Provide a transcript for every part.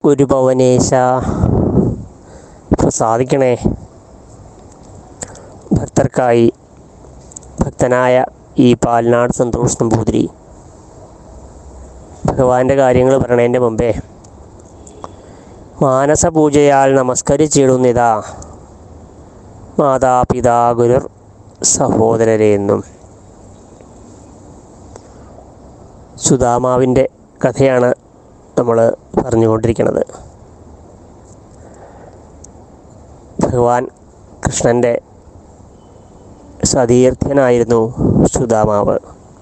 ഗുരുഭവനേശ പ്രസാദിക്കണേ ഭക്തർക്കായി ഭക്തനായ ഈ പാൽനാട് സന്തോഷ് നമ്പൂതിരി ഭഗവാന്റെ കാര്യങ്ങൾ പറയണതിൻ്റെ മുമ്പേ മാനസപൂജയാൽ നമസ്കരിച്ചിടുന്നിതാ മാതാപിതാ ഗുരുർ സഹോദരരെ എന്നും സുദാമാവിൻ്റെ കഥയാണ് നമ്മൾ പറഞ്ഞുകൊണ്ടിരിക്കുന്നത് ഭഗവാൻ കൃഷ്ണൻ്റെ സതീർത്ഥ്യനായിരുന്നു സുദാമാവ്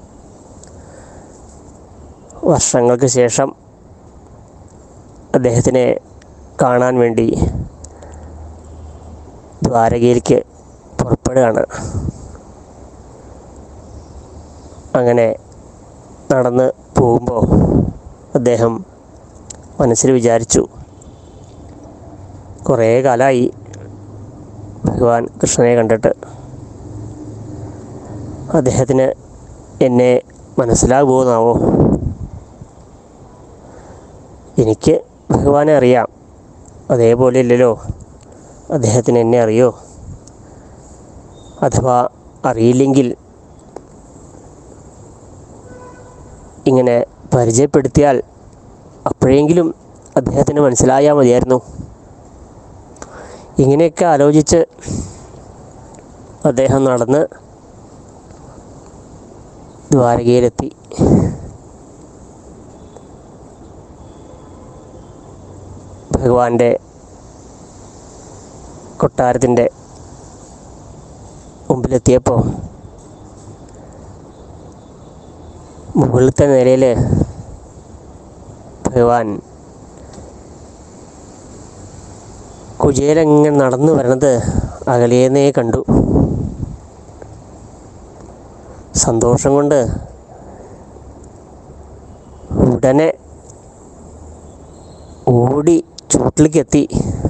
വർഷങ്ങൾക്ക് ശേഷം അദ്ദേഹത്തിനെ കാണാൻ വേണ്ടി ദ്വാരകയിലേക്ക് പുറപ്പെടുകയാണ് അങ്ങനെ നടന്ന് പോകുമ്പോൾ അദ്ദേഹം മനസ്സിൽ വിചാരിച്ചു കുറേ കാലമായി ഭഗവാൻ കൃഷ്ണനെ കണ്ടിട്ട് അദ്ദേഹത്തിന് എന്നെ മനസ്സിലാകുമോന്നാവോ എനിക്ക് ഭഗവാനെ അറിയാം അതേപോലെ ഇല്ലല്ലോ അദ്ദേഹത്തിന് എന്നെ അറിയോ അഥവാ അറിയില്ലെങ്കിൽ ഇങ്ങനെ പരിചയപ്പെടുത്തിയാൽ അപ്പോഴെങ്കിലും അദ്ദേഹത്തിന് മനസ്സിലായാൽ മതിയായിരുന്നു ഇങ്ങനെയൊക്കെ ആലോചിച്ച് അദ്ദേഹം നടന്ന് ദ്വാരകയിലെത്തി ഭഗവാന്റെ കൊട്ടാരത്തിൻ്റെ മുമ്പിലെത്തിയപ്പോൾ മുകളിലത്തെ നിലയിൽ ഭഗവാൻ കുചേലങ്ങനെ നടന്നു വരണത് അകലേന്നേ കണ്ടു സന്തോഷം കൊണ്ട് ഉടനെ ഓടി ചൂട്ടിലേക്ക് എത്തി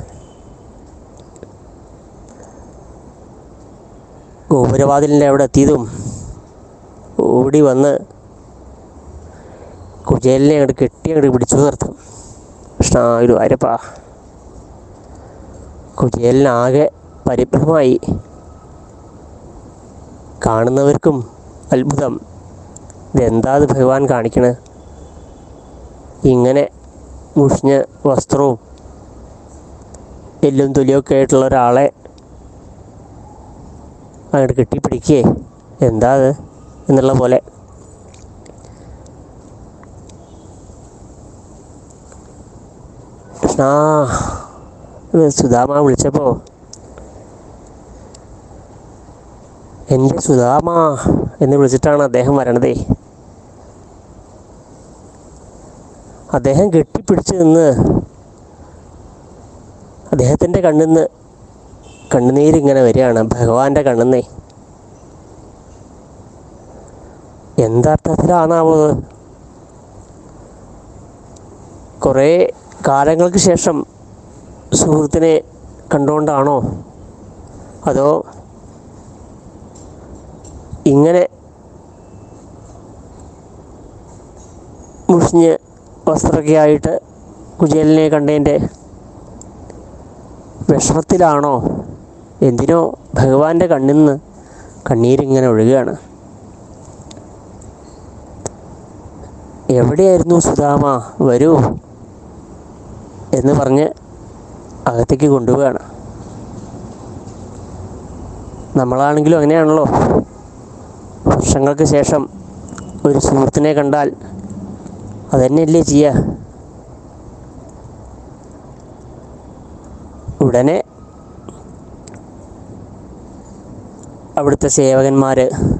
ഗോപുരവാതിലിൻ്റെ അവിടെ എത്തിയതും ഓടി വന്ന് കുചേലിനെ അങ്ങോട്ട് കെട്ടി അങ്ങോട്ട് പിടിച്ചു നിർത്തും കൃഷ്ണ ഒരു അരപ്പാ കുചേലിനാകെ പരിഭ്രമമായി കാണുന്നവർക്കും അത്ഭുതം ഇതെന്താ ഇത് ഭഗവാൻ കാണിക്കണ ഇങ്ങനെ മുഷിഞ്ഞ വസ്ത്രവും എല്ലും തൊലിയൊക്കെ ആയിട്ടുള്ള ഒരാളെ അങ്ങോട്ട് കെട്ടിപ്പിടിക്കേ എന്താ അത് എന്നുള്ള പോലെ കൃഷ്ണ എന്ന് സുധാമ വിളിച്ചപ്പോൾ എൻ്റെ സുധാമ എന്ന് വിളിച്ചിട്ടാണ് അദ്ദേഹം വരണതേ അദ്ദേഹം കെട്ടിപ്പിടിച്ച് നിന്ന് അദ്ദേഹത്തിൻ്റെ കണ്ണിൽ നിന്ന് കണ്ണുനീരിങ്ങനെ വരികയാണ് ഭഗവാന്റെ കണ്ണിന്നേ എന്തർത്ഥത്തിലാണാവോ ഇത്? കുറേ കാലങ്ങൾക്ക് ശേഷം സുഹൃത്തിനെ കണ്ടുകൊണ്ടാണോ അതോ ഇങ്ങനെ മുഷിഞ്ഞ് വസ്ത്രമൊക്കെ ആയിട്ട് കുചേലിനെ കണ്ടതിൻ്റെ വിഷമത്തിലാണോ എന്തിനോ ഭഗവാന്റെ കണ്ണിൽ നിന്ന് കണ്ണീരിങ്ങനെ ഒഴുകുകയാണ് എവിടെയായിരുന്നു സുധാമ വരൂ എന്ന് പറഞ്ഞ് അകത്തേക്ക് കൊണ്ടുപോവുകയാണ് നമ്മളാണെങ്കിലും അങ്ങനെയാണല്ലോ വർഷങ്ങൾക്ക് ശേഷം ഒരു സുഹൃത്തിനെ കണ്ടാൽ അതന്നെയല്ലേ ചെയ്യുക ഉടനെ അവിടുത്തെ സേവകന്മാർ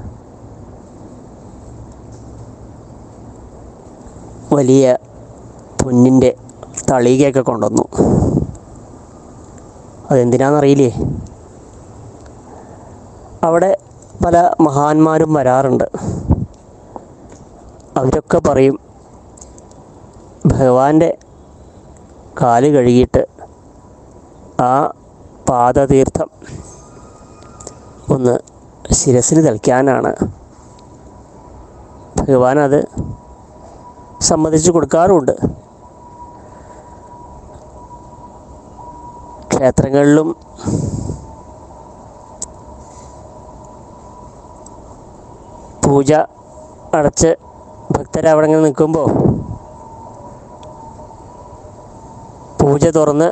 വലിയ പൊന്നിൻ്റെ തളികയൊക്കെ കൊണ്ടുവന്നു അതെന്തിനാണെന്നറിയില്ലേ അവിടെ പല മഹാന്മാരും വരാറുണ്ട് അവരൊക്കെ പറയും ഭഗവാന്റെ കാല് കഴുകിയിട്ട് ആ പാദതീർത്ഥം ഒന്ന് ശിരസിൽ തളിക്കാനാണ് ഭഗവാൻ അത് സമ്മതിച്ചു കൊടുക്കാറുമുണ്ട് ക്ഷേത്രങ്ങളിലും പൂജ അടച്ച് ഭക്തർ അവിടെ ഇങ്ങനെ നിൽക്കുമ്പോൾ പൂജ തുറന്ന്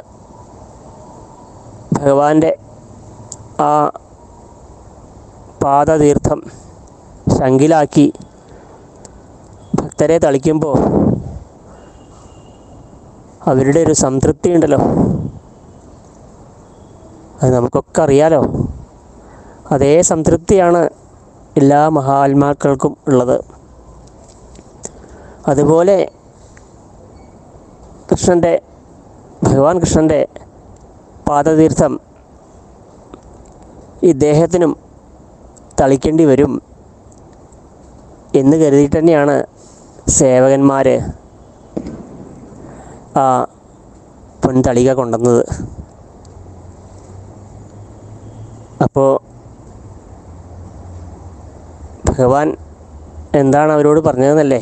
ഭഗവാന്റെ ആ പാദതീർത്ഥം ശങ്കിലാക്കി ഭക്തരെ തളിക്കുമ്പോൾ അവരുടെ ഒരു സംതൃപ്തി ഉണ്ടല്ലോ അത് നമുക്കൊക്കെ അറിയാലോ അതേ സംതൃപ്തിയാണ് എല്ലാ മഹാത്മാക്കൾക്കും ഉള്ളത് അതുപോലെ കൃഷ്ണൻ്റെ ഭഗവാൻ കൃഷ്ണൻ്റെ പാദതീർത്ഥം ഇദ്ദേഹത്തിനും തളിക്കേണ്ടി വരും എന്ന് കരുതിയിട്ട് തന്നെയാണ് സേവകന്മാർ ആ പൊൻതളിക കൊണ്ടുവന്നത് അപ്പോൾ ഭഗവാൻ എന്താണ് അവരോട് പറഞ്ഞതെന്നല്ലേ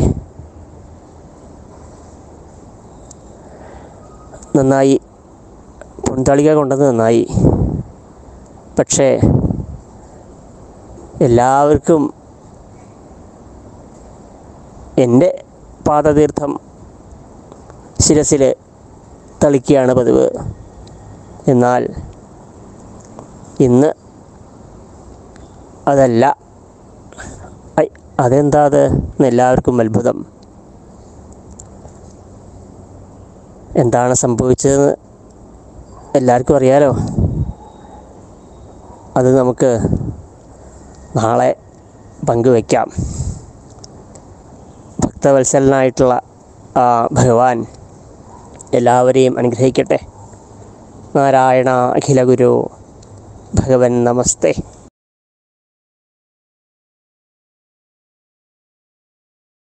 നന്നായി പൊൻതളിക കൊണ്ടത് നന്നായി പക്ഷേ എല്ലാവർക്കും എൻ്റെ പാദതീർത്ഥം ശിരസിൽ തളിക്കുകയാണ് പതിവ് എന്നാൽ ഇന്ന് അതല്ല ഐ അതെന്താ അത് എന്ന് എല്ലാവർക്കും അത്ഭുതം എന്താണ് സംഭവിച്ചതെന്ന് എല്ലാവർക്കും അറിയാലോ അത് നമുക്ക് നാളെ പങ്കുവയ്ക്കാം ഭക്തവത്സലനായിട്ടുള്ള ആ ഭഗവാൻ എല്ലാവരെയും അനുഗ്രഹിക്കട്ടെ നാരായണ അഖില ഗുരു ഭഗവൻ നമസ്തേ